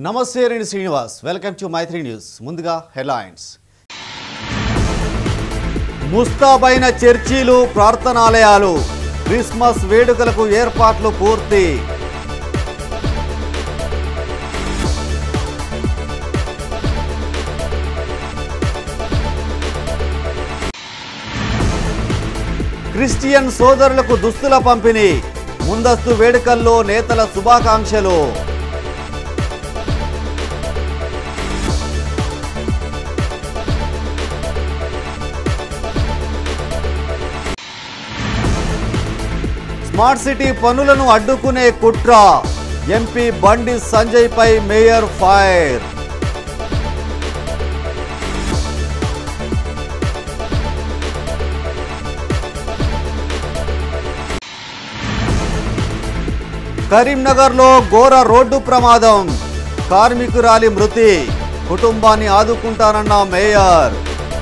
నమస్తే నేను Srinivas welcome to Maitri news ముందుగా హెడ్లైన్స్ ముస్తాబైన చర్చీలు ప్రార్థనాలయాలు క్రిస్మస్ వేడుకలకు ఏర్పాట్లు పూర్తి క్రిస్టియన్ సోదరులకు దుస్తుల పంపిణీ ముందస్తు వేడుకల్లో నేతల శుభాకాంక్షలు స్మార్ట్ సిటీ పనులను అడ్డుకునే కుట్ర ఎంపీ బండి సంజయ్ పై మేయర్ ఫైర్ కరీంనగర్లో ఘోర రోడ్డు ప్రమాదం కార్మికురాలి మృతి కుటుంబాన్ని ఆదుకుంటానన్న మేయర్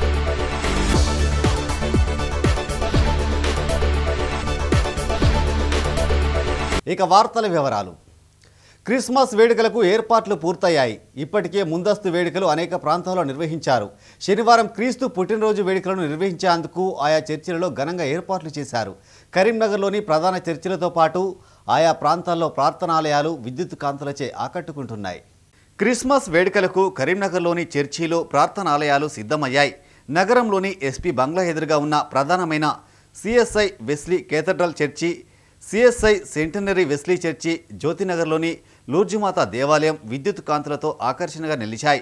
ఇక వార్తల వివరాలు క్రిస్మస్ వేడుకలకు ఏర్పాట్లు పూర్తయ్యాయి ఇప్పటికే ముందస్తు వేడుకలు అనేక ప్రాంతాల్లో నిర్వహించారు శనివారం క్రీస్తు పుట్టినరోజు వేడుకలను నిర్వహించేందుకు ఆయా చర్చిలలో ఘనంగా ఏర్పాట్లు చేశారు కరీంనగర్లోని ప్రధాన చర్చిలతో పాటు ఆయా ప్రాంతాల్లో ప్రార్థనాలయాలు విద్యుత్ కాంతులచే ఆకట్టుకుంటున్నాయి క్రిస్మస్ వేడుకలకు కరీంనగర్లోని చర్చిలు ప్రార్థనాలయాలు సిద్ధమయ్యాయి నగరంలోని ఎస్పీ బంగ్లా ఎదురుగా ఉన్న ప్రధానమైన CSI Wesley cathedral church CSI centenary Wesley church జ్యోతినగర్లోని లూర్జుమాత దేవాలయం విద్యుత్ కాంతులతో ఆకర్షణగా నిలిచాయి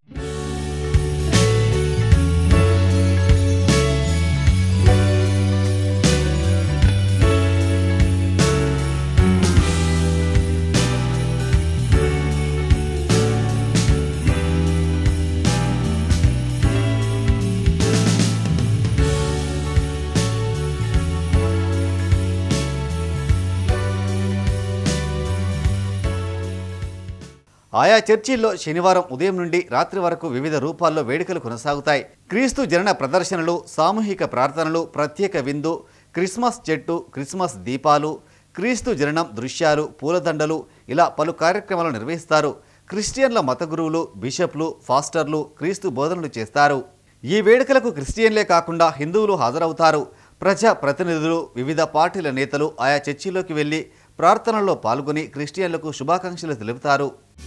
ఆయా చర్చిల్లో శనివారం ఉదయం నుండి రాత్రి వరకు వివిధ రూపాల్లో వేడుకలు కొనసాగుతాయి క్రీస్తు జనన ప్రదర్శనలు సామూహిక ప్రార్థనలు ప్రత్యేక విందు క్రిస్మస్ చెట్టు క్రిస్మస్ దీపాలు క్రీస్తు జననం దృశ్యాలు పూలదండలు ఇలా పలు కార్యక్రమాలు నిర్వహిస్తారు క్రిస్టియన్ల మత గురువులు బిషప్లు ఫాస్టర్లు క్రీస్తు బోధనలు చేస్తారు ఈ వేడుకలకు క్రిస్టియన్లే కాకుండా హిందువులు హాజరవుతారు ప్రజా ప్రతినిధులు వివిధ పార్టీల నేతలు ఆయా చర్చిలోకి వెళ్లి ప్రార్థనల్లో పాల్గొని క్రిస్టియన్లకు శుభాకాంక్షలు తెలుపుతారు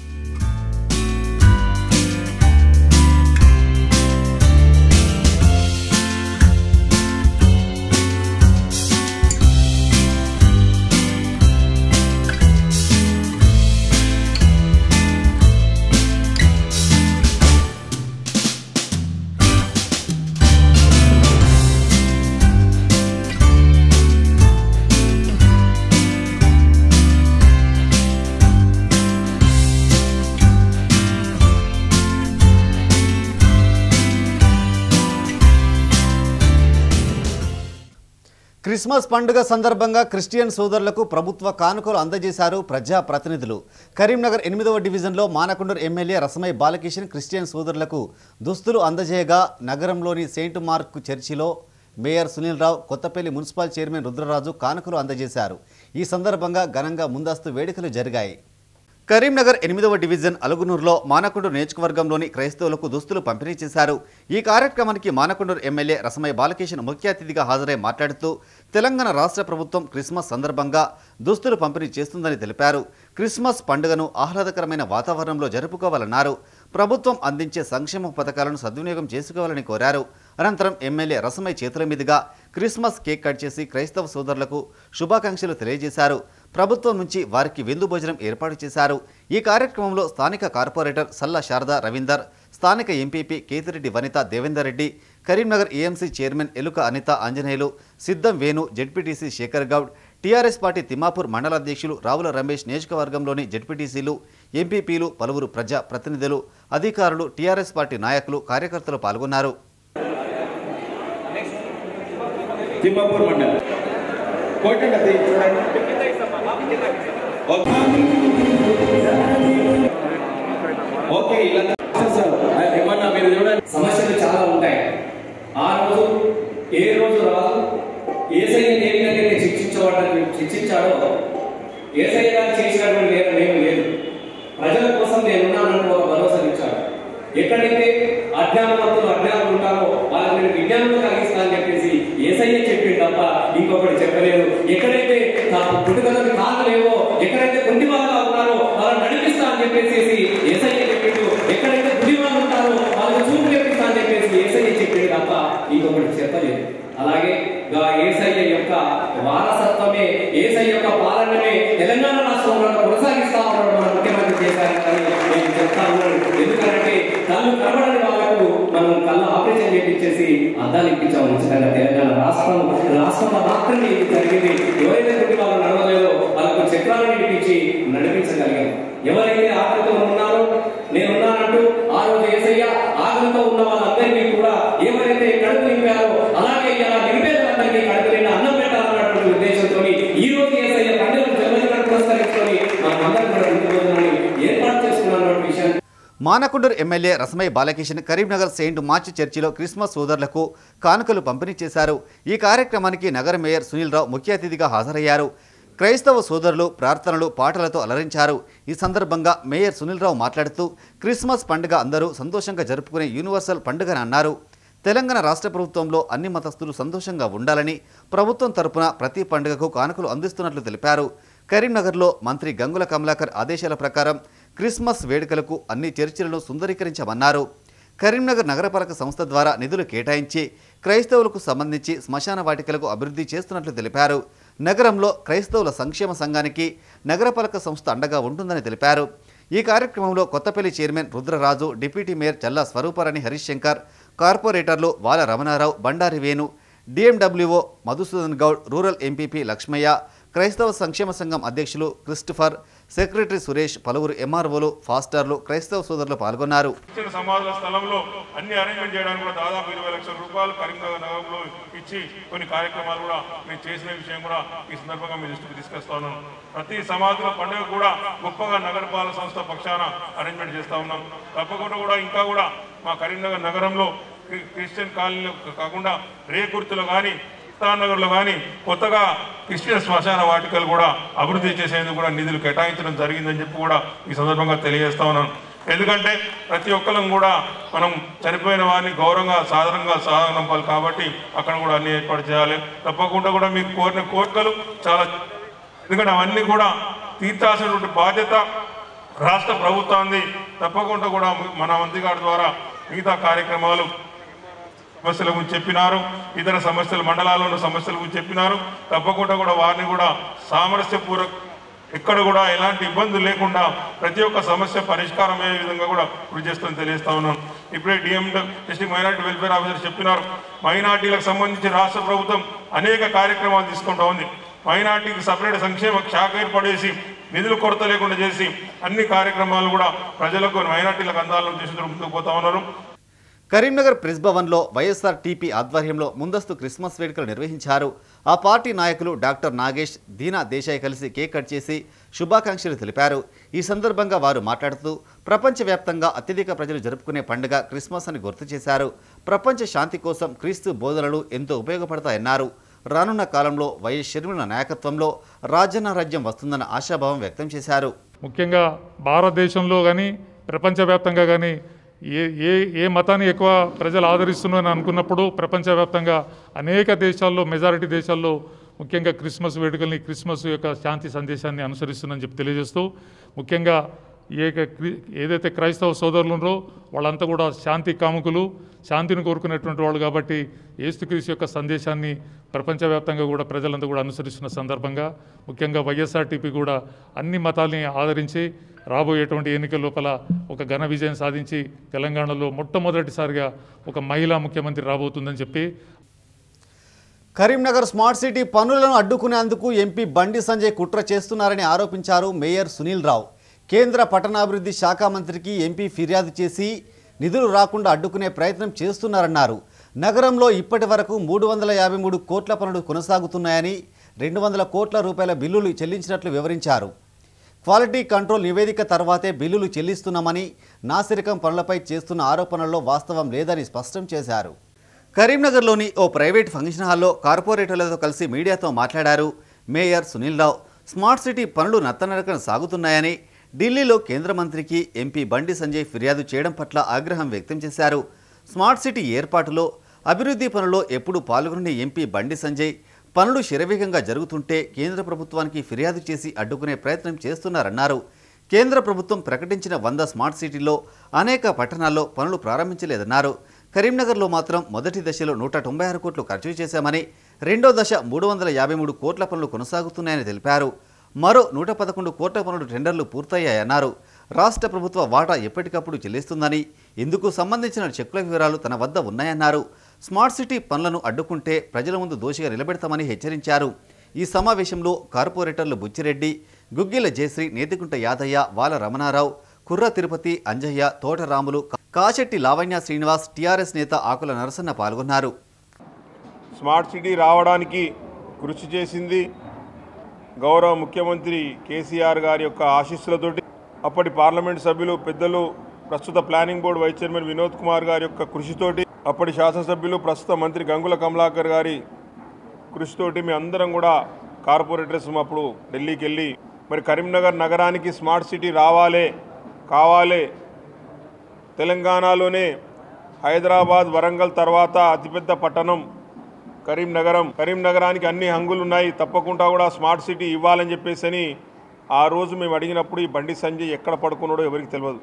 క్రిస్మస్ పండుగ సందర్భంగా క్రిస్టియన్ సోదరులకు ప్రభుత్వ కానుకలు అందజేశారు ప్రజా ప్రతినిధులు కరీంనగర్ ఎనిమిదవ డివిజన్లో మానకొండూరు ఎమ్మెల్యే రసమై బాలకిషన్ క్రిస్టియన్ సోదరులకు దుస్తులు అందజేయగా నగరంలోని సెయింట్ మార్క్ చర్చిలో mayor Sunil Rao Kothapalli municipal chairman Rudraraju కానుకలు అందజేశారు ఈ సందర్భంగా ఘనంగా ముందస్తు వేడుకలు జరిగాయి కరీంనగర్ ఎనిమిదవ డివిజన్ అలుగునూరులో మానకొండూరు నియోజకవర్గంలోని క్రైస్తవులకు దుస్తులు పంపిణీ చేశారు ఈ కార్యక్రమానికి మానకొండూరు ఎమ్మెల్యే రసమయ్య బాలకిషన్ ముఖ్య అతిథిగా హాజరై మాట్లాడుతూ తెలంగాణ రాష్ట్ర ప్రభుత్వం క్రిస్మస్ సందర్భంగా దుస్తులు పంపిణీ చేస్తుందని తెలిపారు క్రిస్మస్ పండుగను ఆహ్లాదకరమైన వాతావరణంలో జరుపుకోవాలన్నారు ప్రభుత్వం అందించే సంక్షేమ పథకాలను సద్వినియోగం చేసుకోవాలని కోరారు అనంతరం ఎమ్మెల్యే రసమయ్య చేతుల మీదుగా క్రిస్మస్ కేక్ కట్ చేసి క్రైస్తవ సోదరులకు శుభాకాంక్షలు తెలియజేశారు ప్రభుత్వం నుంచి వారికి విందు భోజనం ఏర్పాటు చేశారు ఈ కార్యక్రమంలో స్థానిక కార్పొరేటర్ సల్ల శారద రవీందర్ స్థానిక MPP Kethireddy Vanitha Devender Reddy Karimnagar AMC chairman Eluka Anitha Anjaneyulu Siddham Venu ZPTC Shekar Goud TRS party Thimmapur మండల అధ్యక్షులు రావుల రమేష్ నియోజకవర్గంలోని జెడ్పీటీసీలు ఎంపీపీలు పలువురు ప్రజా ప్రతినిధులు అధికారులు టీఆర్ఎస్ పార్టీ నాయకులు కార్యకర్తలు పాల్గొన్నారు తిమ్మాపూర్ మండలం కొట్టండి అది చూడండి ఓకే. ఓకే ఇలా సార్ ఏమన్నా మీరు చూడండి సమస్యలు చాలా ఉంటాయి ఆ రోజు ఏ రోజు రాదు ఏసయ్య ఏ విధంగా శిక్షించబడ్డ శిక్షించాడో ఏసయ్య గారు చేసినటువంటి నేరం ఏమీ లేదు ప్రజల కోసం నేనున్నాను ఎక్కడైతే అజ్ఞానవంతులు అజ్ఞానులు ఉంటారో వాళ్ళకి నేను విజ్ఞానంలో కలిగిస్తా అని చెప్పేసి ఏసయ్య చెప్పింది తప్ప ఇంకొకటి చెప్పలేదు ఎక్కడైతే పుట్టుకలకి కాళ్ళు లేవో ఎక్కడైతే కుంటి వాళ్ళగా ఉన్నారో వాళ్ళని నడిపిస్తా అని చెప్పేసి ఏసయ్య చెప్పిండు ఎక్కడైతే గుడి వాళ్ళు ఉంటారో వాళ్ళకి చూపు తెప్పిస్తా అని చెప్పేసి ఏసయ్య చెప్పిండు తప్ప ఇంకొకటి చెప్పలేదు అలాగే గా ఏసయ్య యొక్క వారసత్వమే ఏసయ్య యొక్క పాలనమే తెలంగాణ రాష్ట్రంలో కొనసాగిస్తా ఉన్నాడు మన ముఖ్యమంత్రి చేశారని నేను చెప్తా ఉన్నాను ఎందుకంటే కళ్ళు కనబడని వాళ్ళకు మనం కళ్ళు ఆపరేషన్ చేపించేసి అద్దాలు ఇప్పించాము ఉచితంగా తెలంగాణ రాష్ట్రం రాష్ట్రంలో మాత్రమే ఇది జరిగింది ఎవరైతే కొన్ని వాళ్ళు నడవలేదో వాళ్ళకు చక్రాలను ఇప్పించి నడిపించగలిగాం ఎవరైతే ఆకలితో ఉన్నారో నేను ఉన్నానంటూ ఆ రోజు ఏసయ్య ఆకలితో ఉన్న వాళ్ళందరికీ కూడా ఎవరైతే కడుపు నింపారో అలాగే ఇలా నిరుపేదలందరికీ కడుపు నిండా అన్నం పెట్టాలన్నటువంటి ఉద్దేశంతో ఈ రోజు ఏసయ్య పండుగ జన్మదిన పురస్కరించుకొని మనం అందరం కూడా ఇంటి భోజనాన్ని ఏర్పాటు చేసుకున్నటువంటి విషయాన్ని Manakondur MLA Rasamayi Balakishan Karimnagar saint March చర్చిలో క్రిస్మస్ సోదరులకు కానుకలు పంపిణీ చేశారు ఈ కార్యక్రమానికి నగర మేయర్ సునీల్ రావు ముఖ్య అతిథిగా హాజరయ్యారు క్రైస్తవ సోదరులు ప్రార్థనలు పాటలతో అలరించారు ఈ సందర్భంగా మేయర్ సునీల్ రావు మాట్లాడుతూ క్రిస్మస్ పండుగ అందరూ సంతోషంగా జరుపుకునే యూనివర్సల్ పండుగని అన్నారు తెలంగాణ రాష్ట్ర ప్రభుత్వంలో అన్ని మతస్థులు సంతోషంగా ఉండాలని ప్రభుత్వం తరపున ప్రతి పండుగకు కానుకలు అందిస్తున్నట్లు తెలిపారు కరీంనగర్లో మంత్రి గంగుల కమలాకర్ ఆదేశాల ప్రకారం క్రిస్మస్ వేడుకలకు అన్ని చర్చిలను సుందరీకరించమన్నారు కరీంనగర్ నగరపాలక సంస్థ ద్వారా నిధులు కేటాయించి క్రైస్తవులకు సంబంధించి శ్మశాన వాటికలకు అభివృద్ధి చేస్తున్నట్లు తెలిపారు నగరంలో క్రైస్తవుల సంక్షేమ సంఘానికి నగరపాలక సంస్థ అండగా ఉంటుందని తెలిపారు ఈ కార్యక్రమంలో Kothapalli chairman Rudraraju deputy mayor Challa Swarooparani Harish Shankar కార్పొరేటర్లు Bala Ramanarao Bandari Venu DMWO Madhusudan Goud rural MPP Lakshmaiah క్రైస్తవ సంక్షేమ సంఘం అధ్యక్షులు క్రిస్టఫర్ సెక్రటరీ సురేష్ పలువురు ఎంఆర్ఓలు ఫాస్టర్లు క్రైస్తవ సోదరులు పాల్గొన్నారు ఇచ్చిన సమాధుల స్థలంలో అన్ని అరేంజ్మెంట్ చేయడానికి కూడా దాదాపు ఇరవై లక్షల రూపాయలు కరీంనగర్ నగరంలో ఇచ్చి కొన్ని కార్యక్రమాలు కూడా మేము చేసిన విషయం కూడా ఈ సందర్భంగా మీ దృష్టికి తీసుకొస్తా ఉన్నాను ప్రతి సమాధుల పండుగ కూడా గొప్పగా నగరపాలక సంస్థ పక్షాన అరేంజ్మెంట్ చేస్తా ఉన్నాం తప్పకుండా కూడా ఇంకా కూడా మా కరీంనగర్ నగరంలో క్రి- క్రిస్టియన్ కాలనీలో కాకుండా రేకుర్తిలో కానీ నగర్లో కానీ కొత్తగా క్రిస్టియన్ శ్మశాన వాటికలు కూడా అభివృద్ధి చేసేందుకు కూడా నిధులు కేటాయించడం జరిగిందని చెప్పి కూడా ఈ సందర్భంగా తెలియజేస్తా ఉన్నాను ఎందుకంటే ప్రతి ఒక్కరం కూడా మనం చనిపోయిన వారిని గౌరవంగా సాధారణంగా సాధనంపాలి కాబట్టి అక్కడ కూడా అన్ని ఏర్పాటు చేయాలి తప్పకుండా కూడా మీకు కోరిన కోరికలు చాలా ఎందుకంటే అవన్నీ కూడా తీర్చాల్సినటువంటి బాధ్యత రాష్ట్ర ప్రభుత్వాన్ని తప్పకుండా కూడా మన మంత్రి గారి ద్వారా మిగతా కార్యక్రమాలు సమస్యల గురించి చెప్పినారు ఇతర సమస్యలు మండలాల్లో ఉన్న సమస్యల గురించి చెప్పినారు తప్పకుండా కూడా వారిని కూడా సామరస్యపూర్వక ఎక్కడ కూడా ఎలాంటి ఇబ్బందులు లేకుండా ప్రతి ఒక్క సమస్య పరిష్కారం అయ్యే విధంగా కూడా కృషి చేస్తామని తెలియజేస్తా ఉన్నాను ఇప్పుడే DM district minority welfare officer చెప్పినారు మైనార్టీలకు సంబంధించి రాష్ట్ర ప్రభుత్వం అనేక కార్యక్రమాలు తీసుకుంటా ఉంది మైనార్టీకి సపరేట్ సంక్షేమ శాఖ ఏర్పాటు చేసి నిధులు కొరత లేకుండా చేసి అన్ని కార్యక్రమాలు కూడా ప్రజలకు మైనార్టీలకు అందాలను చేసి ముందుకు పోతా ఉన్నారు కరీంనగర్ ప్రెస్ భవన్లో వైఎస్ఆర్ టీపీ ఆధ్వర్యంలో ముందస్తు క్రిస్మస్ వేడుకలు నిర్వహించారు ఆ పార్టీ నాయకులు డాక్టర్ నాగేష్ దీనా దేశాయ్ కలిసి కేక్ కట్ చేసి శుభాకాంక్షలు తెలిపారు ఈ సందర్భంగా వారు మాట్లాడుతూ ప్రపంచవ్యాప్తంగా అత్యధిక ప్రజలు జరుపుకునే పండుగ క్రిస్మస్ అని గుర్తు చేశారు ప్రపంచ శాంతి కోసం క్రీస్తు బోధనలు ఎంతో ఉపయోగపడతాయన్నారు రానున్న కాలంలో వైఎస్ షర్మిల నాయకత్వంలో రాజన్న రాజ్యం వస్తుందన్న ఆశాభావం వ్యక్తం చేశారు ముఖ్యంగా భారతదేశంలో కానీ ప్రపంచవ్యాప్తంగా కానీ ఏ ఏ ఏ మతాన్ని ఎక్కువ ప్రజలు ఆదరిస్తున్నారని అనుకున్నప్పుడు ప్రపంచవ్యాప్తంగా అనేక దేశాల్లో మెజారిటీ దేశాల్లో ముఖ్యంగా క్రిస్మస్ వేడుకల్ని క్రిస్మస్ యొక్క శాంతి సందేశాన్ని అనుసరిస్తుందని చెప్పి తెలియజేస్తూ ముఖ్యంగా ఏ క్రి- ఏదైతే క్రైస్తవ సోదరులు ఉన్నారో వాళ్ళంతా కూడా శాంతి కాముకులు శాంతిని కోరుకునేటువంటి వాళ్ళు కాబట్టి ఏసుక్రీస్తు యొక్క సందేశాన్ని ప్రపంచవ్యాప్తంగా కూడా ప్రజలంతా కూడా అనుసరిస్తున్న సందర్భంగా ముఖ్యంగా వైఎస్ఆర్టీపీ కూడా అన్ని మతాల్ని ఆదరించి రాబోయేటువంటి ఎన్నికల లోపల ఒక ఘన విజయం సాధించి తెలంగాణలో మొట్టమొదటిసారిగా ఒక మహిళా ముఖ్యమంత్రి రాబోతుందని చెప్పి కరీంనగర్ స్మార్ట్ సిటీ పనులను అడ్డుకునేందుకు ఎంపీ బండి సంజయ్ కుట్ర చేస్తున్నారని ఆరోపించారు మేయర్ సునీల్ రావు కేంద్ర పట్టణాభివృద్ధి శాఖ మంత్రికి ఎంపీ ఫిర్యాదు చేసి నిధులు రాకుండా అడ్డుకునే ప్రయత్నం చేస్తున్నారన్నారు నగరంలో ఇప్పటి వరకు మూడు వందల యాభై మూడు కోట్ల పనులు కొనసాగుతున్నాయని రెండు వందల కోట్ల రూపాయల బిల్లులు చెల్లించినట్లు వివరించారు క్వాలిటీ కంట్రోల్ నివేదిక తర్వాతే బిల్లులు చెల్లిస్తున్నామని నాసిరకం పనులపై చేస్తున్న ఆరోపణల్లో వాస్తవం లేదని స్పష్టం చేశారు కరీంనగర్లోని ఓ ప్రైవేట్ ఫంక్షన్ హాల్లో కార్పొరేటర్లతో కలిసి మీడియాతో మాట్లాడారు mayor Sunil Rao smart city పనులు నత్తనడకన సాగుతున్నాయని ఢిల్లీలో కేంద్ర మంత్రికి ఎంపీ బండి సంజయ్ ఫిర్యాదు చేయడం పట్ల ఆగ్రహం వ్యక్తం చేశారు స్మార్ట్ సిటీ ఏర్పాటులో అభివృద్ధి పనుల్లో ఎప్పుడు పాల్గొనని ఎంపీ బండి సంజయ్ పనులు శరవేగంగా జరుగుతుంటే కేంద్ర ప్రభుత్వానికి ఫిర్యాదు చేసి అడ్డుకునే ప్రయత్నం చేస్తున్నారన్నారు కేంద్ర ప్రభుత్వం ప్రకటించిన వంద స్మార్ట్ సిటీల్లో అనేక పట్టణాల్లో పనులు ప్రారంభించలేదన్నారు కరీంనగర్లో మాత్రం మొదటి దశలో నూట తొంభై ఆరు కోట్లు ఖర్చు చేశామని రెండో దశ మూడు వందల యాభై మూడు కోట్ల పనులు కొనసాగుతున్నాయని తెలిపారు మరో నూట పదకొండు కోట్ల పనులు టెండర్లు పూర్తయ్యాయన్నారు రాష్ట్ర ప్రభుత్వ వాటా ఎప్పటికప్పుడు చెల్లిస్తుందని ఇందుకు సంబంధించిన చెక్కుల వివరాలు తన వద్ద ఉన్నాయన్నారు స్మార్ట్ సిటీ పనులను అడ్డుకుంటే ప్రజల ముందు దోషిగా నిలబెడతామని హెచ్చరించారు ఈ సమావేశంలో కార్పొరేటర్లు బుచ్చిరెడ్డి గుగ్గిల జయశ్రీ నేతికుంట యాదయ్య వాల రమణారావు కుర్ర తిరుపతి అంజయ్య తోటరాములు కాశెట్టి లావణ్య శ్రీనివాస్ టీఆర్ఎస్ నేత ఆకుల నరసన్న పాల్గొన్నారు స్మార్ట్ సిటీ రావడానికి కృషి చేసింది గౌరవ ముఖ్యమంత్రి కేసీఆర్ గారి యొక్క ఆశీస్సులతోటి అప్పటి పార్లమెంట్ సభ్యులు పెద్దలు ప్రస్తుత planning board vice chairman Vinod Kumar గారి యొక్క కృషితోటి అప్పటి శాసనసభ్యులు ప్రస్తుత మంత్రి గంగుల కమలాకర్ గారి కృషితోటి మీ అందరం కూడా కార్పొరేటర్స్ అప్పుడు ఢిల్లీకి వెళ్ళి మరి కరీంనగర్ నగరానికి స్మార్ట్ సిటీ రావాలే కావాలే తెలంగాణలోనే హైదరాబాద్ వరంగల్ తర్వాత అతిపెద్ద పట్టణం కరీంనగరం కరీంనగరానికి అన్ని హంగులు ఉన్నాయి తప్పకుండా కూడా స్మార్ట్ సిటీ ఇవ్వాలని చెప్పేసి అని ఆ రోజు మేము అడిగినప్పుడు ఈ బండి సంజయ్ ఎక్కడ పడుకున్నాడో ఎవరికి తెలియదు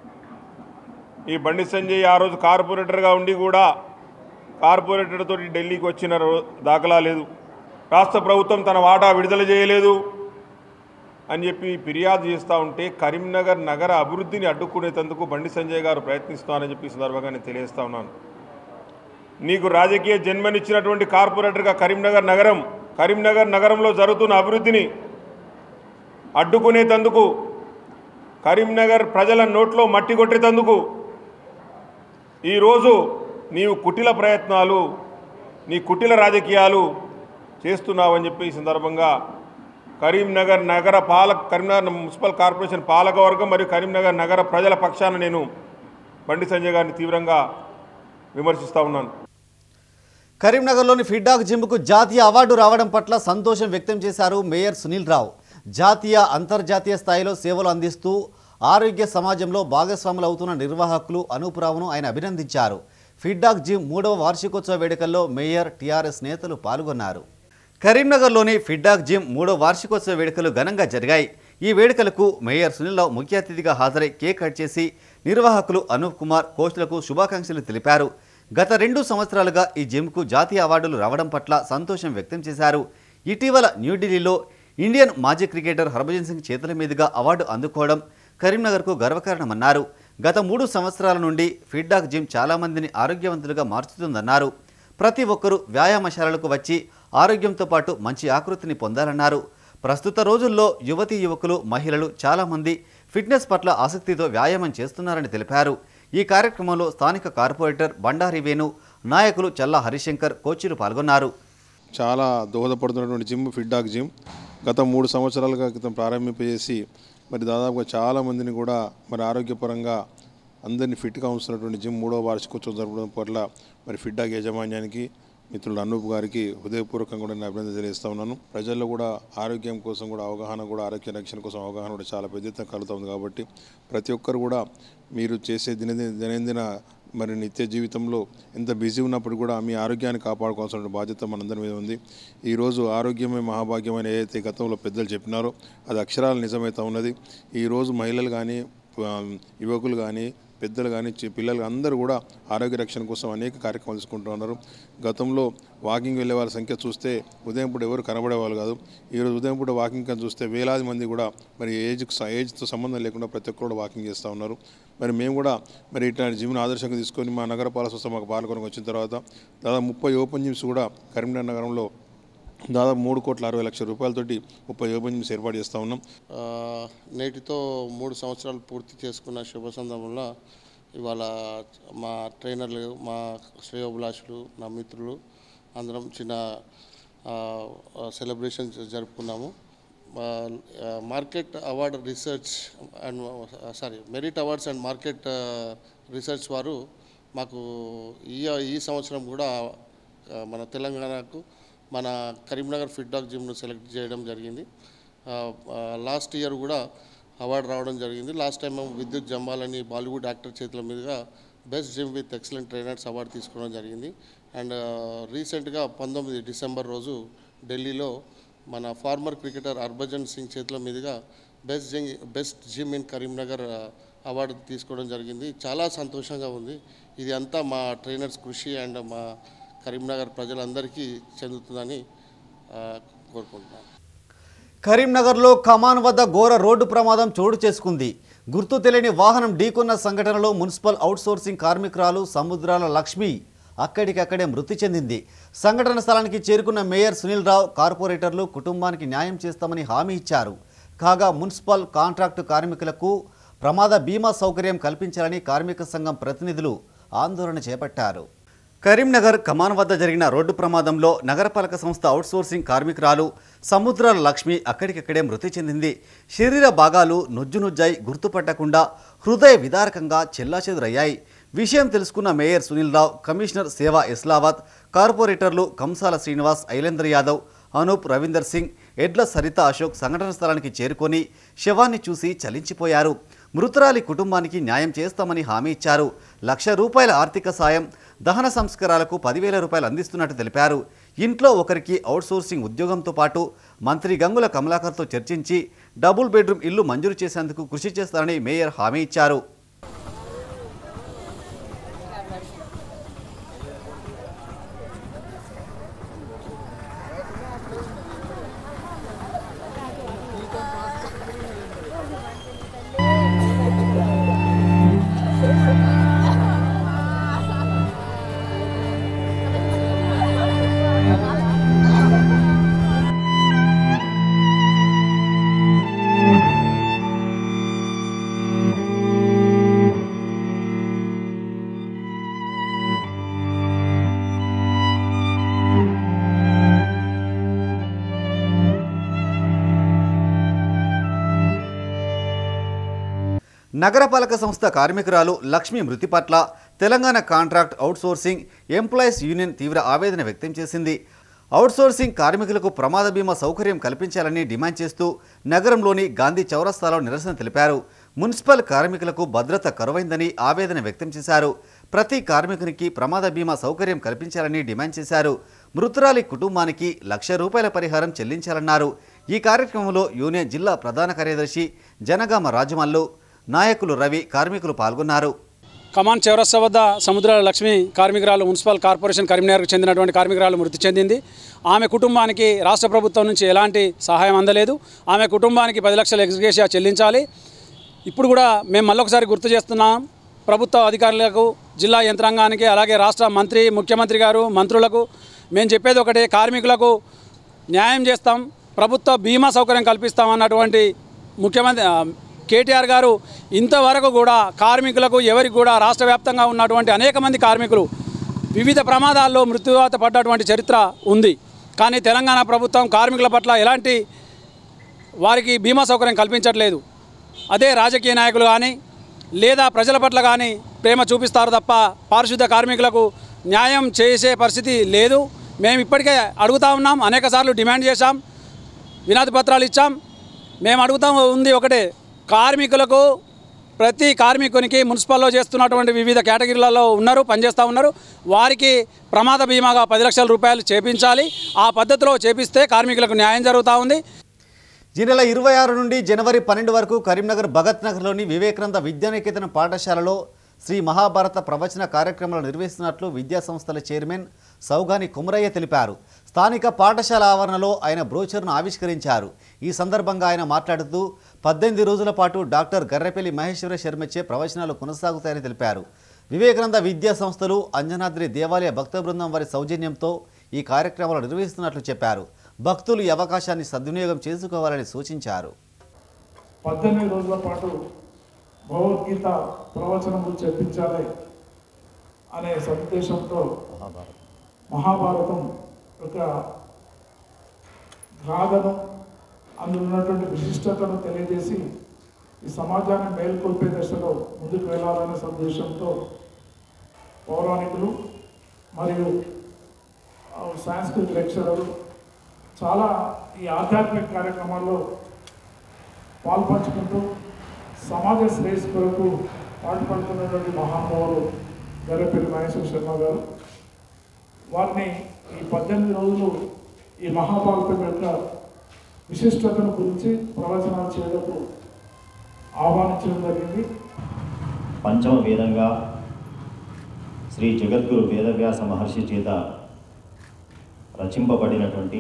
ఈ బండి సంజయ్ ఆ రోజు కార్పొరేటర్గా ఉండి కూడా కార్పొరేటర్ తోటి ఢిల్లీకి వచ్చిన రో- దాఖలా లేదు రాష్ట్ర ప్రభుత్వం తన వాటా విడుదల చేయలేదు అని చెప్పి ఫిర్యాదు చేస్తూ ఉంటే కరీంనగర్ నగర అభివృద్ధిని అడ్డుకునేందుకు బండి సంజయ్ గారు ప్రయత్నిస్తున్నారని చెప్పి ఈ సందర్భంగా నేను తెలియజేస్తా ఉన్నాను నీకు రాజకీయ జన్మనిచ్చినటువంటి కార్పొరేటర్గా కరీంనగర్ నగరం కరీంనగర్ నగరంలో జరుగుతున్న అభివృద్ధిని అడ్డుకునేందుకు కరీంనగర్ ప్రజల నోట్లో మట్టి కొట్టేందుకు ఈరోజు నీవు కుటిల ప్రయత్నాలు నీ కుటిల రాజకీయాలు చేస్తున్నావని చెప్పి ఈ సందర్భంగా కరీంనగర్ నగర పాలక కరీంనగర్ మున్సిపల్ కార్పొరేషన్ పాలకవర్గం మరియు కరీంనగర్ నగర ప్రజల పక్షాన నేను బండి సంజయ్ గారిని తీవ్రంగా విమర్శిస్తూ ఉన్నాను కరీంనగర్లోని ఫిడ్డాక్ జిమ్కు జాతీయ అవార్డు రావడం పట్ల సంతోషం వ్యక్తం చేశారు మేయర్ సునీల్ రావు జాతీయ అంతర్జాతీయ స్థాయిలో సేవలు అందిస్తూ ఆరోగ్య సమాజంలో భాగస్వాములు అవుతున్న నిర్వాహకులు అనూపురావును ఆయన అభినందించారు ఫిడ్డాక్ జిమ్ మూడవ వార్షికోత్సవ వేడుకల్లో మేయర్ టీఆర్ఎస్ నేతలు పాల్గొన్నారు కరీంనగర్లోని ఫిడ్డాక్ జిమ్ మూడో వార్షికోత్సవ వేడుకలు ఘనంగా జరిగాయి ఈ వేడుకలకు మేయర్ సునీల్ రావు ముఖ్య అతిథిగా హాజరై కేక్ కట్ చేసి నిర్వాహకులు అనూప్ కుమార్ కోచ్లకు శుభాకాంక్షలు తెలిపారు గత రెండు సంవత్సరాలుగా ఈ జిమ్కు జాతీయ అవార్డులు రావడం పట్ల సంతోషం వ్యక్తం చేశారు ఇటీవల న్యూఢిల్లీలో ఇండియన్ మాజీ క్రికెటర్ హర్భజన్ సింగ్ చేతుల మీదుగా అవార్డు అందుకోవడం కరీంనగర్కు గర్వకారణమన్నారు గత మూడు సంవత్సరాల నుండి ఫీడ్బాక్ జిమ్ చాలామందిని ఆరోగ్యవంతులుగా మార్చుతుందన్నారు ప్రతి ఒక్కరూ వ్యాయామశాలలకు వచ్చి ఆరోగ్యంతో పాటు మంచి ఆకృతిని పొందాలన్నారు ప్రస్తుత రోజుల్లో యువతీ యువకులు మహిళలు చాలామంది ఫిట్నెస్ పట్ల ఆసక్తితో వ్యాయామం చేస్తున్నారని తెలిపారు ఈ కార్యక్రమంలో స్థానిక కార్పొరేటర్ బండారి వేణు నాయకులు చల్లా హరిశంకర్ కోచీలు పాల్గొన్నారు చాలా దోహదపడుతున్నటువంటి జిమ్ ఫిడ్డాక్ జిమ్ గత మూడు సంవత్సరాలుగా క్రితం ప్రారంభింపజేసి మరి దాదాపుగా చాలా మందిని కూడా మరి ఆరోగ్యపరంగా అందరినీ ఫిట్గా ఉంచుతున్నటువంటి జిమ్ మూడో వార్షికోత్సవం జరపడం పట్ల మరి ఫిడ్డాక్ యాజమాన్యానికి మిత్రులు అనూప్ గారికి హృదయపూర్వకంగా కూడా నేను అభినందన తెలియజేస్తా ఉన్నాను ప్రజల్లో కూడా ఆరోగ్యం కోసం కూడా అవగాహన కూడా ఆరోగ్య రక్షణ కోసం అవగాహన కూడా చాలా పెద్ద ఎత్తున కలుగుతుంది కాబట్టి ప్రతి ఒక్కరు కూడా మీరు చేసే దినదిన దైనందిన మరి నిత్య జీవితంలో ఎంత బిజీ ఉన్నప్పుడు కూడా మీ ఆరోగ్యాన్ని కాపాడుకోవాల్సిన బాధ్యత మనందరి మీద ఉంది ఈరోజు ఆరోగ్యమే మహాభాగ్యం అని ఏదైతే గతంలో పెద్దలు చెప్పినారో అది అక్షరాలు నిజమైతే ఉన్నది ఈరోజు మహిళలు కానీ ఆ, యువకులు కానీ పెద్దలు కానీ చి- పిల్లలు అందరూ కూడా ఆరోగ్య రక్షణ కోసం అనేక కార్యక్రమాలు తీసుకుంటూ ఉన్నారు గతంలో వాకింగ్ వెళ్ళే వాళ్ళ సంఖ్య చూస్తే ఉదయం పూట ఎవరు కనబడేవాళ్ళు కాదు ఈరోజు ఉదయం పూట వాకింగ్ కానీ చూస్తే వేలాది మంది కూడా మరి ఏజ్ ఏజ్తో సంబంధం లేకుండా ప్రతి ఒక్కరు కూడా వాకింగ్ చేస్తూ ఉన్నారు మరి మేము కూడా మరి ఇట్లాంటి జిమ్ను ఆదర్శంగా తీసుకొని మా నగరపాలక సంస్థ మాకు పాల్గొనకు వచ్చిన తర్వాత దాదాపు ముప్పై ఓపెన్ జిమ్స్ కూడా కరీంనగర్ నగరంలో దాదాపు మూడు కోట్ల అరవై లక్షల రూపాయలతోటి ముప్పై ఓపెన్ జిమ్స్ ఏర్పాటు చేస్తూ ఉన్నాం ఆ, నేటితో మూడు సంవత్సరాలు పూర్తి చేసుకున్న శుభ సందర్భంలో ఇవాళ మా ట్రైనర్లు మా శ్రేయోభిలాషులు నా మిత్రులు అందరం చిన్న సెలబ్రేషన్ జరుపుకున్నాము ఆ, market award research and sorry merit awards and market research వారు మాకు ఈ ఈ సంవత్సరం కూడా ఆ, మన తెలంగాణకు మన కరీంనగర్ ఫిట్ డాగ్ జిమ్ను సెలెక్ట్ చేయడం జరిగింది లాస్ట్ ఇయర్ కూడా అవార్డు రావడం జరిగింది లాస్ట్ టైం మేము విద్యుత్ జంబాలని బాలీవుడ్ యాక్టర్ చేతుల మీదుగా best gym with excellent trainers award తీసుకోవడం జరిగింది అండ్ రీసెంట్గా పంతొమ్మిది డిసెంబర్ రోజు ఢిల్లీలో మన ఫార్మర్ క్రికెటర్ హర్భజన్ సింగ్ చేతుల మీదుగా best gym best gym in Karimnagar ఆ, అవార్డు తీసుకోవడం జరిగింది చాలా సంతోషంగా ఉంది ఇది అంతా మా ట్రైనర్స్ కృషి అండ్ మా కరీంనగర్ ప్రజలందరికీ చెందుతుందని ఆ, కోరుకుంటున్నాను కరీంనగర్లో కమాన్ వద్ద ఘోర రోడ్డు ప్రమాదం చోటు చేసుకుంది గుర్తు తెలియని వాహనం ఢీకొన్న సంఘటనలో మున్సిపల్ అవుట్సోర్సింగ్ కార్మికురాలు సముద్రాల లక్ష్మి అక్కడికక్కడే మృతి చెందింది సంఘటన స్థలానికి చేరుకున్న మేయర్ సునీల్ రావు కార్పొరేటర్లు కుటుంబానికి న్యాయం చేస్తామని హామీ ఇచ్చారు కాగా మున్సిపల్ కాంట్రాక్టు కార్మికులకు ప్రమాద బీమా సౌకర్యం కల్పించాలని కార్మిక సంఘం ప్రతినిధులు ఆందోళన చేపట్టారు కరీంనగర్ కమాన్ వద్ద జరిగిన రోడ్డు ప్రమాదంలో నగరపాలక సంస్థ అవుట్సోర్సింగ్ కార్మికురాలు సముద్రాల లక్ష్మి అక్కడికక్కడే మృతి చెందింది శరీర భాగాలు నుజ్జు నుజ్జాయి గుర్తుపట్టకుండా హృదయ విదారకంగా చెల్లాచెదురయ్యాయి విషయం తెలుసుకున్న మేయర్ సునీల్ రావు కమిషనర్ సేవా ఇస్లావత్ కార్పొరేటర్లు కంసాల శ్రీనివాస్ ఐలేంద్ర యాదవ్ అనూప్ రవీందర్ సింగ్ ఎడ్ల సరిత అశోక్ సంఘటన స్థలానికి చేరుకొని శవాన్ని చూసి చలించిపోయారు మృతురాలి కుటుంబానికి న్యాయం చేస్తామని హామీ ఇచ్చారు లక్ష రూపాయల ఆర్థిక సాయం దహన సంస్కారాలకు పదివేల రూపాయలు అందిస్తున్నట్టు తెలిపారు ఇంట్లో ఒకరికి అవుట్సోర్సింగ్ ఉద్యోగంతో పాటు మంత్రి గంగుల కమలాకర్తో చర్చించి డబుల్ బెడ్రూమ్ ఇల్లు మంజూరు చేసేందుకు కృషి చేస్తారని మేయర్ హామీ ఇచ్చారు నగరపాలక సంస్థ కార్మికురాలు లక్ష్మి మృతి పట్ల Telangana contract outsourcing employees union తీవ్ర ఆవేదన వ్యక్తం చేసింది అవుట్సోర్సింగ్ కార్మికులకు ప్రమాద బీమా సౌకర్యం కల్పించాలని డిమాండ్ చేస్తూ నగరంలోని గాంధీ చౌరస్తాలో నిరసన తెలిపారు మున్సిపల్ కార్మికులకు భద్రత కరువైందని ఆవేదన వ్యక్తం చేశారు ప్రతి కార్మికునికి ప్రమాద బీమా సౌకర్యం కల్పించాలని డిమాండ్ చేశారు మృతురాలి కుటుంబానికి లక్ష రూపాయల పరిహారం చెల్లించాలన్నారు ఈ కార్యక్రమంలో యూనియన్ జిల్లా ప్రధాన కార్యదర్శి జనగామ రాజమల్లు నాయకులు రవి కార్మికులు పాల్గొన్నారు కమాన్ చౌరస్తా వద్ద సముద్రాల లక్ష్మి కార్మికురాలు మున్సిపల్ కార్పొరేషన్ కరీంనగర్కు చెందినటువంటి కార్మికురాలు మృతి చెందింది ఆమె కుటుంబానికి రాష్ట్ర ప్రభుత్వం నుంచి ఎలాంటి సహాయం అందలేదు ఆమె కుటుంబానికి పది లక్షల ఎక్స్గ్రేషియా చెల్లించాలి ఇప్పుడు కూడా మేము మళ్ళొకసారి గుర్తు చేస్తున్నాం ప్రభుత్వ అధికారులకు జిల్లా యంత్రాంగానికి అలాగే రాష్ట్ర మంత్రి ముఖ్యమంత్రి గారు మంత్రులకు మేము చెప్పేది ఒకటే కార్మికులకు న్యాయం చేస్తాం ప్రభుత్వ బీమా సౌకర్యం కల్పిస్తాం అన్నటువంటి ముఖ్యమంత్రి ఆ, కేటీఆర్ గారు ఇంతవరకు కూడా కార్మికులకు ఎవరికి కూడా రాష్ట్ర వ్యాప్తంగా ఉన్నటువంటి అనేక మంది కార్మికులు వివిధ ప్రమాదాల్లో మృత్యువాత పడ్డటువంటి చరిత్ర ఉంది కానీ తెలంగాణ ప్రభుత్వం కార్మికుల పట్ల ఎలాంటి వారికి బీమా సౌకర్యం కల్పించట్లేదు అదే రాజకీయ నాయకులు కానీ లేదా ప్రజల పట్ల కానీ ప్రేమ చూపిస్తారు తప్ప పారిశుద్ధ కార్మికులకు న్యాయం చేసే పరిస్థితి లేదు మేము ఇప్పటికే అడుగుతా ఉన్నాం అనేకసార్లు డిమాండ్ చేశాం వినతి పత్రాలు ఇచ్చాం మేము అడుగుతాం ఉంది ఒకటే కార్మికులకు ప్రతి కార్మికునికి మున్సిపల్లో చేస్తున్నటువంటి వివిధ కేటగిరీలలో ఉన్నారు పనిచేస్తూ ఉన్నారు వారికి ప్రమాద బీమాగా పది లక్షల రూపాయలు చేపించాలి ఆ పద్ధతిలో చేపిస్తే కార్మికులకు న్యాయం జరుగుతూ ఉంది ఈ నెల ఇరవై ఆరు నుండి జనవరి పన్నెండు వరకు కరీంనగర్ భగత్ నగర్లోని వివేకానంద విద్యానికేతన పాఠశాలలో శ్రీ మహాభారత ప్రవచన కార్యక్రమాలు నిర్వహిస్తున్నట్లు విద్యా సంస్థల చైర్మన్ సౌగాని కుమరయ్య తెలిపారు స్థానిక పాఠశాల ఆవరణలో ఆయన బ్రోచర్ను ఆవిష్కరించారు ఈ సందర్భంగా ఆయన మాట్లాడుతూ పద్దెనిమిది రోజుల పాటు డాక్టర్ గర్రెపల్లి మహేశ్వర శర్మచే ప్రవచనాలు కొనసాగుతాయని తెలిపారు వివేకానంద విద్యా సంస్థలు అంజనాద్రి దేవాలయ భక్త బృందం వారి సౌజన్యంతో ఈ కార్యక్రమాలు నిర్వహిస్తున్నట్లు చెప్పారు భక్తులు ఈ అవకాశాన్ని సద్వినియోగం చేసుకోవాలని సూచించారు పద్దెనిమిది రోజుల పాటు భగవద్గీత ప్రవచనములు చెప్పించాలి అనే సదుద్దేశంతో మహాభారతం యొక్క గాథను అందులో ఉన్నటువంటి విశిష్టతను తెలియజేసి ఈ సమాజాన్ని మేల్కొల్పే దశలో ముందుకు వెళ్ళాలనే సదుద్దేశంతో పౌరాణికులు మరియు ఆ, సాంస్కృతిక లెక్చరర్లు చాలా ఈ ఆధ్యాత్మిక కార్యక్రమాల్లో పాల్పంచుకుంటూ సమాజ శ్రేయస్ కొరకు పాటుపడుతున్నటువంటి మహానుభావులు గర్రపల్లి మహేశ్వర శర్మ గారు వారిని ఈ పద్దెనిమిది రోజులు ఈ మహాభారతం యొక్క విశిష్టతను గురించి ప్రవచనాలు చేయడానికి ఆహ్వానించడం జరిగింది పంచమ వేదంగా శ్రీ జగద్గురు వేదవ్యాస మహర్షి చేత రచింపబడినటువంటి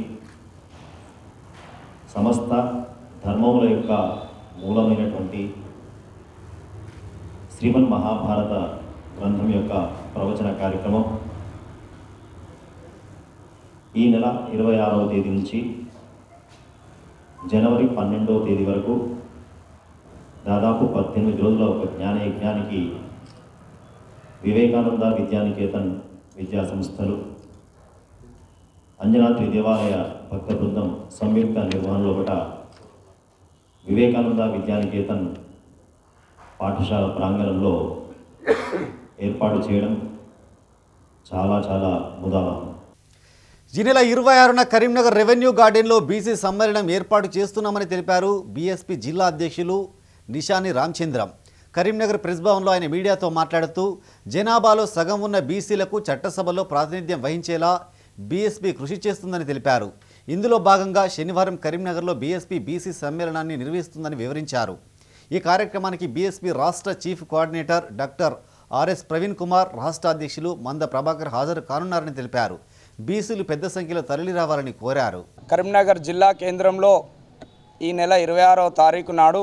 సమస్త ధర్మముల యొక్క మూలమైనటువంటి శ్రీమన్ మహాభారత గ్రంథం యొక్క ప్రవచన కార్యక్రమం ఈ నెల ఇరవై ఆరవ తేదీ నుంచి జనవరి పన్నెండవ తేదీ వరకు దాదాపు పద్దెనిమిది రోజుల ఒక జ్ఞాన యజ్ఞానికి వివేకానంద విద్యానికేతన్ విద్యా సంస్థలు అంజనాద్రి దేవాలయ భక్త బృందం సంయుక్త నిర్వహణలో ఒకట వివేకానంద విద్యానికేతన్ పాఠశాల ప్రాంగణంలో ఏర్పాటు చేయడం చాలా చాలా ముదావహం ఈ నెల ఇరవై ఆరున కరీంనగర్ రెవెన్యూ గార్డెన్లో బీసీ సమ్మేళనం ఏర్పాటు చేస్తున్నామని తెలిపారు బీఎస్పీ జిల్లా అధ్యక్షులు నిషాని రామచంద్రం కరీంనగర్ ప్రెస్ భవన్లో ఆయన మీడియాతో మాట్లాడుతూ జనాభాలో సగం ఉన్న బీసీలకు చట్టసభలో ప్రాతినిధ్యం వహించేలా బీఎస్పీ కృషి చేస్తుందని తెలిపారు ఇందులో భాగంగా శనివారం కరీంనగర్లో బీఎస్పీ బీసీ సమ్మేళనాన్ని నిర్వహిస్తుందని వివరించారు ఈ కార్యక్రమానికి బీఎస్పీ రాష్ట్ర chief coordinator doctor RS Praveen Kumar రాష్ట్ర అధ్యక్షులు మంద ప్రభాకర్ హాజరు కానున్నారని తెలిపారు బీసీలు పెద్ద సంఖ్యలో తరలి రావాలని కోరారు కరీంనగర్ జిల్లా కేంద్రంలో ఈ నెల ఇరవై ఆరవ తారీఖు నాడు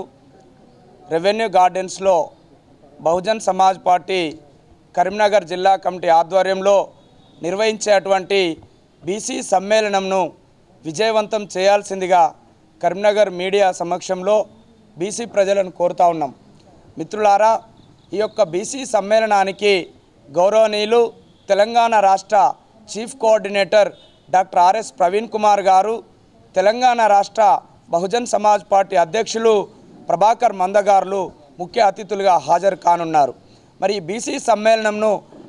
రెవెన్యూ గార్డెన్స్లో బహుజన్ సమాజ్ పార్టీ కరీంనగర్ జిల్లా కమిటీ ఆధ్వర్యంలో నిర్వహించేటువంటి బీసీ సమ్మేళనంను విజయవంతం చేయాల్సిందిగా కరీంనగర్ మీడియా సమక్షంలో బీసీ ప్రజలను కోరుతా ఉన్నాం మిత్రులారా ఈ యొక్క బీసీ సమ్మేళనానికి గౌరవనీయులు తెలంగాణ రాష్ట్ర chief coordinator doctor RS Praveen Kumar గారు తెలంగాణ రాష్ట్ర బహుజన్ సమాజ్ పార్టీ అధ్యక్షులు ప్రభాకర్ మందగారులు ముఖ్య అతిథులుగా హాజరు కానున్నారు మరి ఈ బీసీ సమ్మేళనంను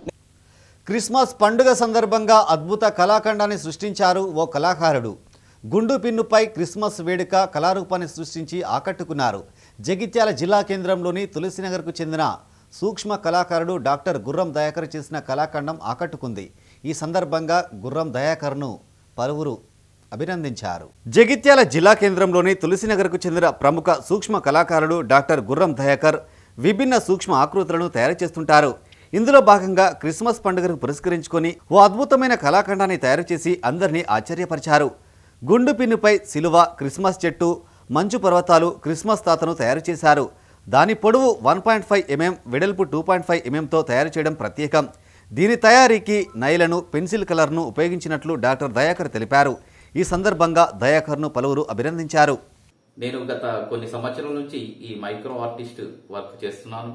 క్రిస్మస్ పండుగ సందర్భంగా అద్భుత కళాఖండాన్ని సృష్టించారు ఓ కళాకారుడు గుండు పిన్నుపై క్రిస్మస్ వేడుక కళారూపాన్ని సృష్టించి ఆకట్టుకున్నారు జగిత్యాల జిల్లా కేంద్రంలోని తులసినగర్కు చెందిన సూక్ష్మ కళాకారుడు డాక్టర్ గుర్రం దయాకర్ చేసిన కళాఖండం ఆకట్టుకుంది ఈ సందర్భంగా గుర్రం దయాకర్ను పలువురు అభినందించారు జగిత్యాల జిల్లా కేంద్రంలోని తులసినగర్కు చెందిన ప్రముఖ సూక్ష్మ కళాకారుడు డాక్టర్ గుర్రం దయాకర్ విభిన్న సూక్ష్మ ఆకృతులను తయారు చేస్తుంటారు ఇందులో భాగంగా క్రిస్మస్ పండుగను పురస్కరించుకొని ఓ అద్భుతమైన కళాఖండాన్ని తయారు చేసి అందరినీ ఆశ్చర్యపరిచారు గుండు పిన్నుపై సిలువ క్రిస్మస్ చెట్టు మంచు పర్వతాలు క్రిస్మస్ తాతను తయారు చేశారు దాని పొడవు వన్ పాయింట్ ఫైవ్ ఎంఎం వెడల్పు టూ పాయింట్ ఫైవ్ ఎంఎంతో తయారు చేయడం ప్రత్యేకం దీని తయారీకి నైలను పెన్సిల్ కలర్ను ఉపయోగించినట్లు డాక్టర్ దయాకర్ తెలిపారు ఈ సందర్భంగా దయాకర్ను పలువురు అభినందించారు నేను గత కొన్ని సంవత్సరాల నుంచి ఈ మైక్రో ఆర్టిస్ట్ వర్క్ చేస్తున్నాను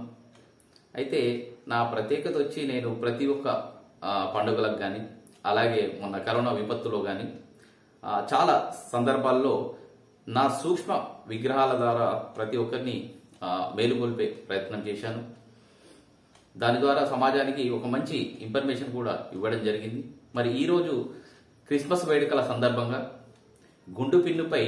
అయితే నా ప్రత్యేకత వచ్చి నేను ప్రతి ఒక్క ఆ, పండుగలకు కానీ అలాగే మొన్న కరోనా విపత్తులో కానీ చాలా సందర్భాల్లో నా సూక్ష్మ విగ్రహాల ద్వారా ప్రతి ఒక్కరిని ఆ, మేలుకొల్పే ప్రయత్నం చేశాను దాని ద్వారా సమాజానికి ఒక మంచి ఇన్ఫర్మేషన్ కూడా ఇవ్వడం జరిగింది మరి ఈరోజు క్రిస్మస్ వేడుకల సందర్భంగా గుండు పిన్నుపై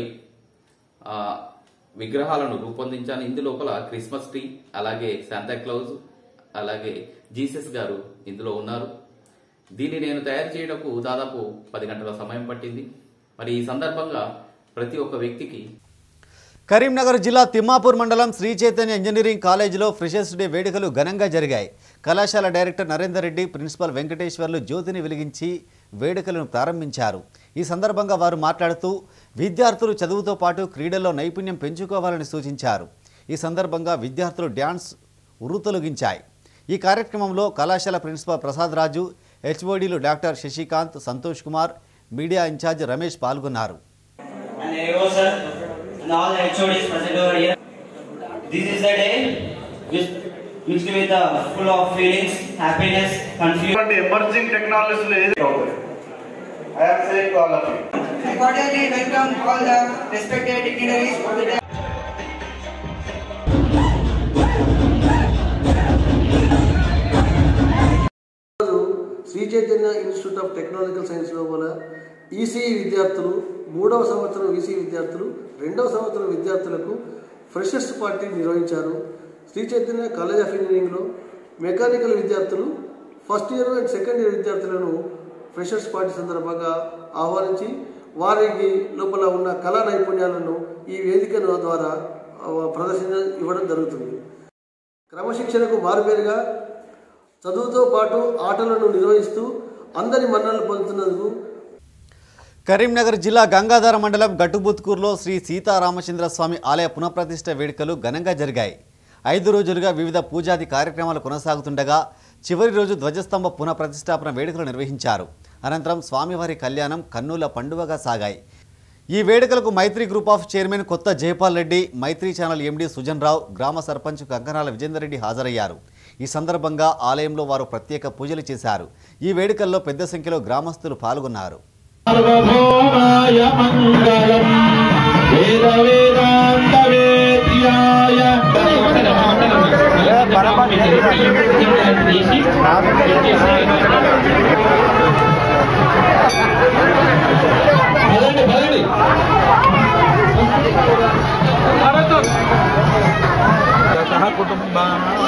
ఆ, విగ్రహాలను రూపొందించాను ఇందులోపల క్రిస్మస్ ట్రీ అలాగే శాంతాక్లౌజ్ అలాగే జీసస్ గారు ఇందులో ఉన్నారు దీన్ని నేను తయారు చేయడానికి దాదాపు పది గంటల సమయం పట్టింది మరి ఈ సందర్భంగా ప్రతి ఒక్క వ్యక్తికి కరీంనగర్ జిల్లా తిమ్మాపూర్ మండలం శ్రీ చైతన్య ఇంజనీరింగ్ కాలేజీలో ఫ్రెషర్స్ డే వేడుకలు ఘనంగా జరిగాయి కళాశాల డైరెక్టర్ నరేందర్ రెడ్డి ప్రిన్సిపల్ వెంకటేశ్వర్లు జ్యోతిని వెలిగించి వేడుకలను ప్రారంభించారు ఈ సందర్భంగా వారు మాట్లాడుతూ విద్యార్థులు చదువుతో పాటు క్రీడల్లో నైపుణ్యం పెంచుకోవాలని సూచించారు ఈ సందర్భంగా విద్యార్థులు డ్యాన్స్ ఉరుతొలగించాయి ఈ కార్యక్రమంలో కళాశాల ప్రిన్సిపల్ ప్రసాద్ రాజు హెచ్ఓడీలు doctor Shashikant Santosh Kumar media incharge Ramesh పాల్గొన్నారు and AO sir and all the HODs present over here. This is the day which mixed with the full of feelings, happiness, confusion. emerging technologies I am saying to all of you. I cordially welcome all the respected dignitaries of the day. Shri Chaitanya institute of technological science లోపల ECE విద్యార్థులు మూడవ సంవత్సరం EC విద్యార్థులు రెండవ సంవత్సరం విద్యార్థులకు freshers party నిర్వహించారు Shri Chaitanya college of ఇంజనీరింగ్లో మెకానికల్ విద్యార్థులు first year and second year విద్యార్థులను ఫ్రెషర్స్ పార్టీ సందర్భంగా ఆహ్వానించి వారికి లోపల ఉన్న కళా నైపుణ్యాలను ఈ వేదిక ద్వారా ఆ, ప్రదర్శన ఇవ్వడం జరుగుతుంది క్రమశిక్షణకు మారుపేరుగా చదువుతో పాటు ఆటలను నిర్వహిస్తూ అందరి మన్ననలు పొందుతున్నందుకు కరీంనగర్ జిల్లా గంగాధర మండలం గట్టుబుత్కూరులో శ్రీ సీతారామచంద్ర స్వామి ఆలయ పునఃప్రతిష్ఠ వేడుకలు ఘనంగా జరిగాయి ఐదు రోజులుగా వివిధ పూజాది కార్యక్రమాలు కొనసాగుతుండగా చివరి రోజు ధ్వజస్తంభ పునఃప్రతిష్టాపన వేడుకలు నిర్వహించారు అనంతరం స్వామివారి కళ్యాణం కన్నుల పండుగగా సాగాయి ఈ వేడుకలకు మైత్రి group of chairman Kotha Jayapal Reddy Maitri channel MD Sujan Rao గ్రామ సర్పంచ్ కంకనాల విజేందర్ రెడ్డి హాజరయ్యారు ఈ సందర్భంగా ఆలయంలో వారు ప్రత్యేక పూజలు చేశారు ఈ వేడుకల్లో పెద్ద సంఖ్యలో గ్రామస్తులు పాల్గొన్నారు సార్వభౌమాయ మంగళం వేద వేదాంత వేద్యాయ సహ కుటుంబా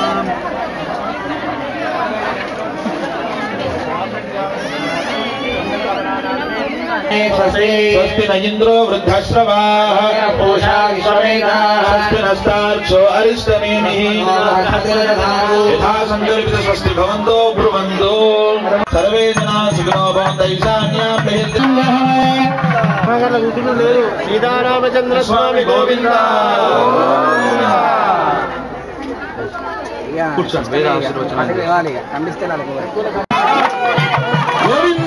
స్వస్తి న ఇంద్రో వృద్ధశ్రవాః పూషా విశ్వవేదాః స్వస్తి నస్తార్క్షో అరిష్టనేమిః యథా సంకల్పిత స్వస్తి భవంతో బ్రువంతో సర్వే జనా సుఖినో భవంతు ఈశాన్యాం సీతారామచంద్ర స్వామి గోవింద కూర్చోండి వేద ఆశీర్వచనం గోవింద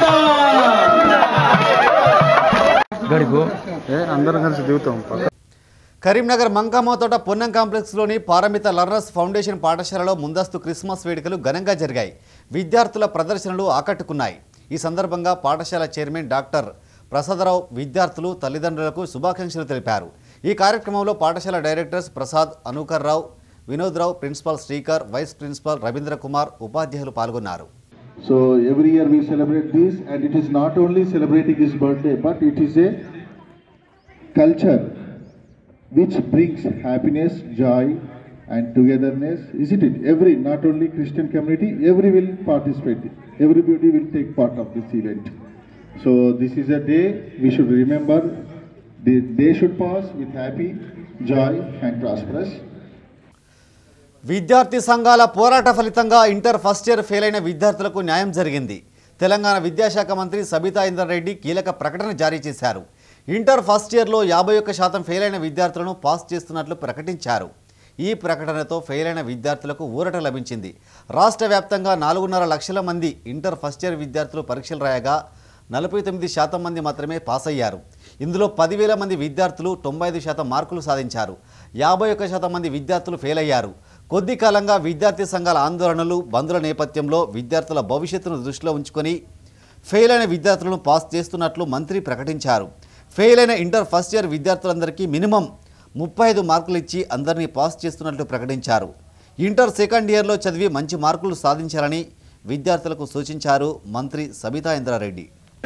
గడికు అందరం కలిసి దిగుతాం కరీంనగర్ మంకమ్మతోట పొన్నం కాంప్లెక్స్లోని పారమిత లర్నర్స్ ఫౌండేషన్ పాఠశాలలో ముందస్తు క్రిస్మస్ వేడుకలు ఘనంగా జరిగాయి విద్యార్థుల ప్రదర్శనలు ఆకట్టుకున్నాయి ఈ సందర్భంగా పాఠశాల చైర్మన్ డాక్టర్ ప్రసాదరావు విద్యార్థులు తల్లిదండ్రులకు శుభాకాంక్షలు తెలిపారు ఈ కార్యక్రమంలో పాఠశాల directors Prasad Anukar Rao Vinod Rao principal Srikar vice principal Ravindra Kumar ఉపాధ్యాయులు పాల్గొన్నారు So every year we celebrate this, and it is not only celebrating his birthday, but it is a culture which brings happiness, joy, and togetherness, isn't it? Every, not only Christian community, every will participate. Everybody will take part of this event. So this is a day we should remember. The day should pass with happy, joy, and prosperous. విద్యార్థి సంఘాల పోరాట ఫలితంగా inter first year fail అయిన విద్యార్థులకు న్యాయం జరిగింది తెలంగాణ విద్యాశాఖ మంత్రి సబితా ఇందర్ రెడ్డి కీలక ప్రకటన జారీ చేశారు ఇంటర్ ఫస్ట్ ఇయర్లో యాభై ఒక్క శాతం ఫెయిల్ అయిన విద్యార్థులను పాస్ చేస్తున్నట్లు ప్రకటించారు ఈ ప్రకటనతో ఫెయిల్ అయిన విద్యార్థులకు ఊరట లభించింది రాష్ట్ర వ్యాప్తంగా నాలుగున్నర లక్షల మంది ఇంటర్ ఫస్ట్ ఇయర్ విద్యార్థులు పరీక్షలు రాయగా నలభై తొమ్మిది శాతం మంది మాత్రమే పాస్ అయ్యారు ఇందులో పదివేల మంది విద్యార్థులు తొంభై ఐదు శాతం మార్కులు సాధించారు యాభై ఒక్క శాతం మంది విద్యార్థులు ఫెయిల్ అయ్యారు కొద్ది కాలంగా విద్యార్థి సంఘాల ఆందోళనలు బంధుల నేపథ్యంలో విద్యార్థుల భవిష్యత్తును దృష్టిలో ఉంచుకొని ఫెయిల్ అయిన విద్యార్థులను పాస్ చేస్తున్నట్లు మంత్రి ప్రకటించారు ఫెయిల్ అయిన ఇంటర్ ఫస్ట్ ఇయర్ విద్యార్థులందరికీ మినిమం ముప్పై ఐదు మార్కులు ఇచ్చి అందరినీ పాస్ చేస్తున్నట్లు ప్రకటించారు ఇంటర్ సెకండ్ ఇయర్లో చదివి మంచి మార్కులు సాధించాలని విద్యార్థులకు సూచించారు మంత్రి సబితా ఇంద్రారెడ్డి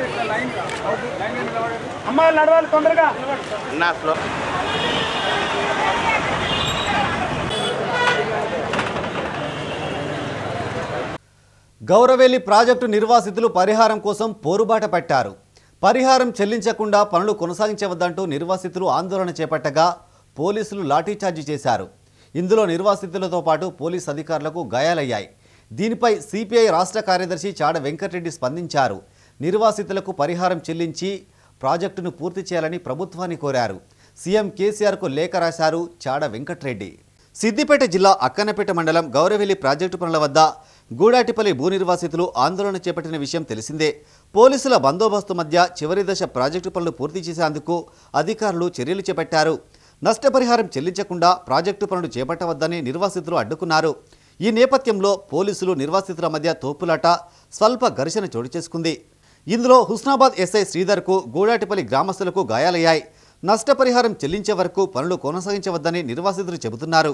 అమ్మాయిలు నడవాలి తొందరగా గౌరవేలి ప్రాజెక్టు నిర్వాసితులు పరిహారం కోసం పోరుబాట పట్టారు పరిహారం చెల్లించకుండా పనులు కొనసాగించవద్దంటూ నిర్వాసితులు ఆందోళన చేపట్టగా పోలీసులు లాఠీచార్జి చేశారు ఇందులో నిర్వాసితులతో పాటు పోలీస్ అధికారులకు గాయాలయ్యాయి దీనిపై సిపిఐ రాష్ట్ర కార్యదర్శి చాడ వెంకటరెడ్డి స్పందించారు నిర్వాసితులకు పరిహారం చెల్లించి ప్రాజెక్టును పూర్తి చేయాలని ప్రభుత్వాన్ని కోరారు సీఎం కేసీఆర్కు లేఖ రాశారు చాడ వెంకటరెడ్డి సిద్దిపేట జిల్లా అక్కనపేట మండలం గౌరవెల్లి ప్రాజెక్టు పనుల వద్ద గూడాటిపల్లి భూ నిర్వాసితులు ఆందోళన చేపట్టిన విషయం తెలిసిందే పోలీసుల బందోబస్తు మధ్య చివరి దశ ప్రాజెక్టు పనులు పూర్తి చేసేందుకు అధికారులు చర్యలు చేపట్టారు నష్టపరిహారం చెల్లించకుండా ప్రాజెక్టు పనులు చేపట్టవద్దని నిర్వాసితులు అడ్డుకున్నారు ఈ నేపథ్యంలో పోలీసులు నిర్వాసితుల మధ్య తోపులాట స్వల్ప ఘర్షణ చోటు చేసుకుంది ఇందులో హుస్నాబాద్ ఎస్ఐ శ్రీధర్కు గూడాటిపల్లి గ్రామస్తులకు గాయాలయ్యాయి నష్టపరిహారం చెల్లించే వరకు పనులు కొనసాగించవద్దని నిర్వాసితులు చెబుతున్నారు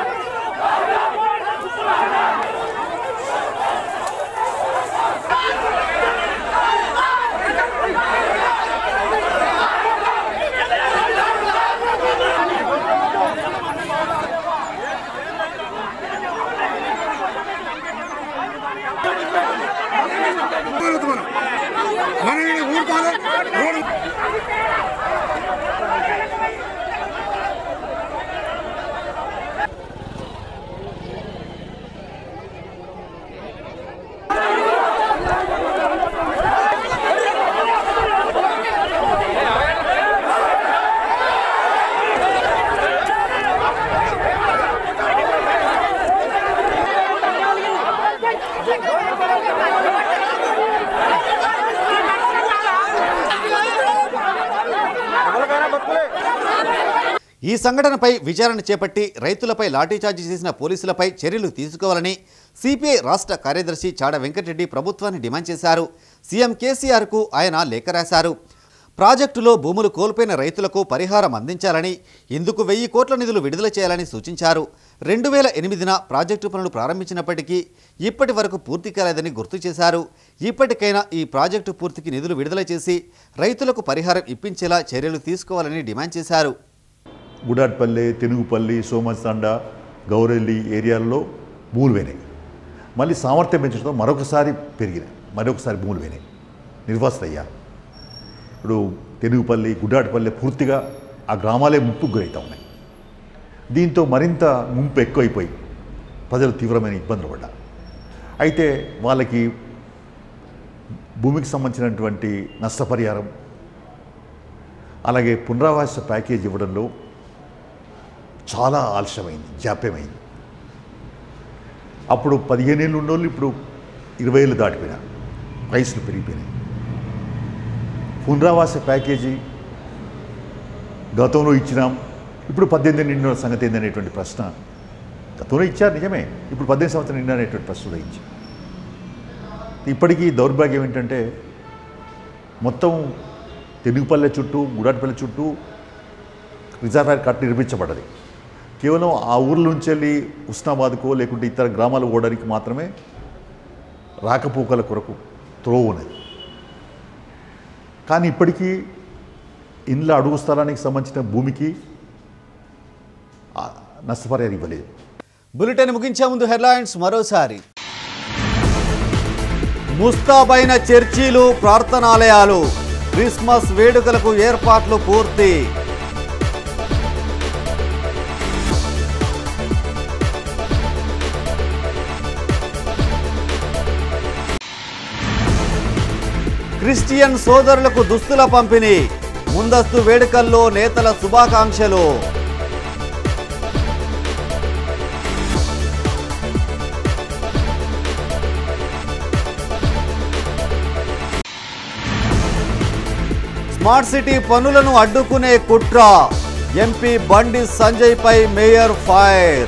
¡Vamos! ఈ సంఘటనపై విచారణ చేపట్టి రైతులపై లాఠీచార్జీ చేసిన పోలీసులపై చర్యలు తీసుకోవాలని సిపిఐ రాష్ట్ర కార్యదర్శి చాడ వెంకటరెడ్డి ప్రభుత్వాన్ని డిమాండ్ చేశారు సీఎం కేసీఆర్కు ఆయన లేఖ రాశారు ప్రాజెక్టులో భూములు కోల్పోయిన రైతులకు పరిహారం అందించాలని ఇందుకు వెయ్యి కోట్ల నిధులు విడుదల చేయాలని సూచించారు రెండు వేల ఎనిమిదిన ప్రాజెక్టు పనులు ప్రారంభించినప్పటికీ ఇప్పటి వరకు పూర్తి కాలేదని గుర్తు చేశారు ఇప్పటికైనా ఈ ప్రాజెక్టు పూర్తికి నిధులు విడుదల చేసి రైతులకు పరిహారం ఇప్పించేలా చర్యలు తీసుకోవాలని డిమాండ్ చేశారు గుడాట్పల్లి తెనుగుపల్లి సోమస్తండ గౌరెల్లి ఏరియాల్లో భూములు పోయినాయి మళ్ళీ సామర్థ్యం పెంచడంతో మరొకసారి పెరిగినాయి మరొకసారి భూములు పోయినాయి నిర్వాసితయ్యా ఇప్పుడు తెనుగుపల్లి గుడ్డాటిపల్లి పూర్తిగా ఆ గ్రామాలే ముప్పుకు గురవుతా ఉన్నాయి దీంతో మరింత ముంపు ఎక్కువైపోయి ప్రజలు తీవ్రమైన ఇబ్బందులు పడ్డారు అయితే వాళ్ళకి భూమికి సంబంధించినటువంటి నష్టపరిహారం అలాగే పునరావాస ప్యాకేజ్ ఇవ్వడంలో చాలా ఆలస్యమైంది జాప్యమైంది అప్పుడు పదిహేను ఏళ్ళు ఉన్నోళ్ళు ఇప్పుడు ఇరవై ఏళ్ళు దాటిపోయినారు వయసులు పెరిగిపోయినాయి పునరావాస ప్యాకేజీ గతంలో ఇచ్చినాం ఇప్పుడు పద్దెనిమిది నిండిన సంగతి ఏందనేటువంటి ప్రశ్న గతంలో ఇచ్చారు నిజమే ఇప్పుడు పద్దెనిమిది సంవత్సరం నిండిన అనేటువంటి ప్రశ్న కూడా ఇచ్చారు ఇప్పటికీ దౌర్భాగ్యం ఏంటంటే మొత్తం తెలుగుపల్లె చుట్టూ గుడాటిపల్లె చుట్టూ రిజర్వాయర్ కట్ నిర్మించబడ్డది కేవలం ఆ ఊర్ల నుంచి వెళ్ళి ఉస్నాబాద్కో లేకుంటే ఇతర గ్రామాలు పోవడానికి మాత్రమే రాకపోకల కొరకు త్రో ఉన్నది కానీ ఇప్పటికీ ఇండ్ల అడుగు స్థలానికి సంబంధించిన భూమికి ఆ నష్టపరిహారం ఇవ్వలేదు బులెటిన్ ముగించే ముందు హెడ్లైన్స్ మరోసారి ముస్తాబైన చర్చీలు ప్రార్థనాలయాలు క్రిస్మస్ వేడుకలకు ఏర్పాట్లు పూర్తి క్రిస్టియన్ సోదరులకు దుస్తుల పంపిణీ ముందస్తు వేడుకల్లో నేతల శుభాకాంక్షలు స్మార్ట్ సిటీ పనులను అడ్డుకునే కుట్ర ఎంపీ బండి సంజయ్ పై మేయర్ ఫైర్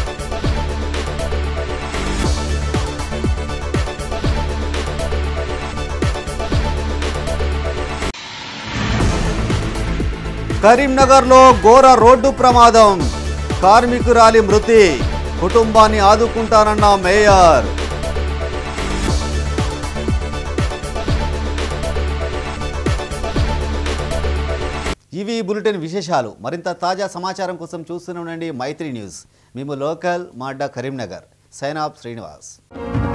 కరీంనగర్లో ఘోర రోడ్డు ప్రమాదం కార్మికురాలి మృతి కుటుంబాన్ని ఆదుకుంటానన్న మేయర్ ఇవి ఈ బులెటిన్ విశేషాలు మరింత తాజా సమాచారం కోసం చూస్తూనే ఉండండి మైత్రి న్యూస్ మేము లోకల్ మాడ్డా కరీంనగర్ సైన్ ఆఫ్ శ్రీనివాస్